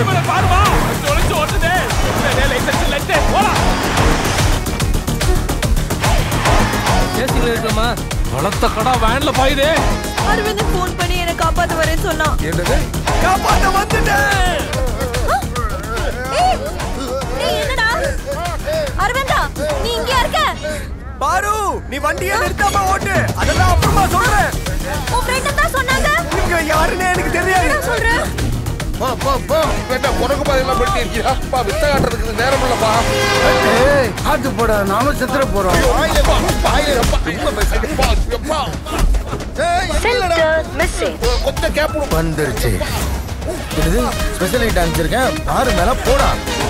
வண்டி மேல பாருமா தொலைச்சு ஓட்டுதே லைசன்ஸ் இல்லைட்டு போலாம் கேசிங்ல இருக்கலாமா வளர்த்த கடா வேன்ல பாயுதே அரவிந்த் ஃபோன் பண்ணி என்ன காப்பாத்த வரேன்னு சொன்னான் என்னது காப்பாத்த வந்துட்டேன் ஏய், ஏய், என்னடா அரவிந்தா நீ இங்கே இருக்க பாரு நீ வண்டியை நிறுத்தாம ஓட்டு அதெல்லாம் அப்புறமா சொல்றேன் உன் ஃப்ரெண்ட் தான் சொன்னாங்க இவங்க யாருன்னு எனக்கு தெரியாது என்ன சொல்ற பா பா பா என்ன உனக்கு பதிலாம் பட்டி இருக்கியா பா வித்த காட்டுறதுக்கு நேரம் இல்லப்பா ஏய் ஆத்து போட நானும் செத்துற போறோம் வாயிலே பா வாயிலே அப்பா உள்ள பேசுறேன் பா அப்பா ஏய் என்னடா கொஞ்சம் கேப் விடு வந்துருச்சு இது ஸ்பெஷல் ஐட்டம் அனுப்பிச்சிருக்கேன் பாரு மேல போடா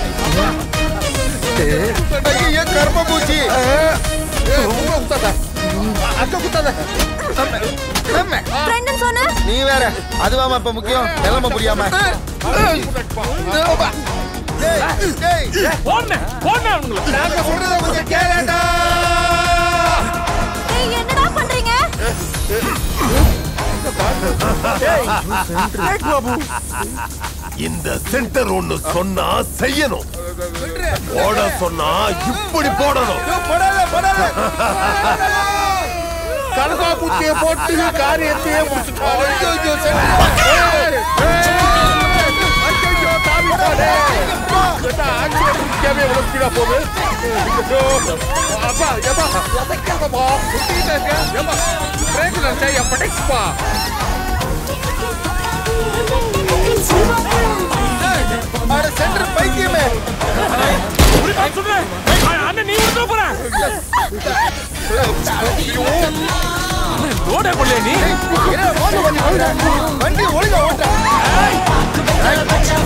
ஏய், ஐயோ கர்ம பூச்சி ஏய் உள்ள குத்தாத அங்க குத்தாத அம்மே ஃப்ரெண்ட்னு சொன்ன நீ வேற அதுவாமா இப்ப முக்கியம் நிலைமை புரியாம போன போன உங்களுக்கு நாங்க சொல்றத கொஞ்சம் கேளடா ஏய் என்னடா பண்றீங்க இந்த சென்டர் ஒண்ணு சொன்னா செய்யணும் போட சொன்னா இப்படி போடணும் போடாத போடாத கருப்பா பூச்சியை போட்டு காரியத்தையே முடிச்சுட்டாரு ஐயோ ஐயோ சரி. ஏய், ஐயோ, தாவிட்டானே. என்ன ஆக்சிடென்ட் முக்கியமே எவ்வளவு ஸ்பீடா போகுது ஐயோ. அப்பா ஏப்பா உதைக்காதப்பா சுத்திக்கிட்டே இருக்க ஏப்பா பிரேக்ல இருக்க என் படைக்குப்பா அட சென்டர் பைத்தியமே சொல்றேன் அண்ணன் நீ விட்டு போற ரோடே கொள்ளைய நீ வண்டி ஒழுங்கா ஓட்ட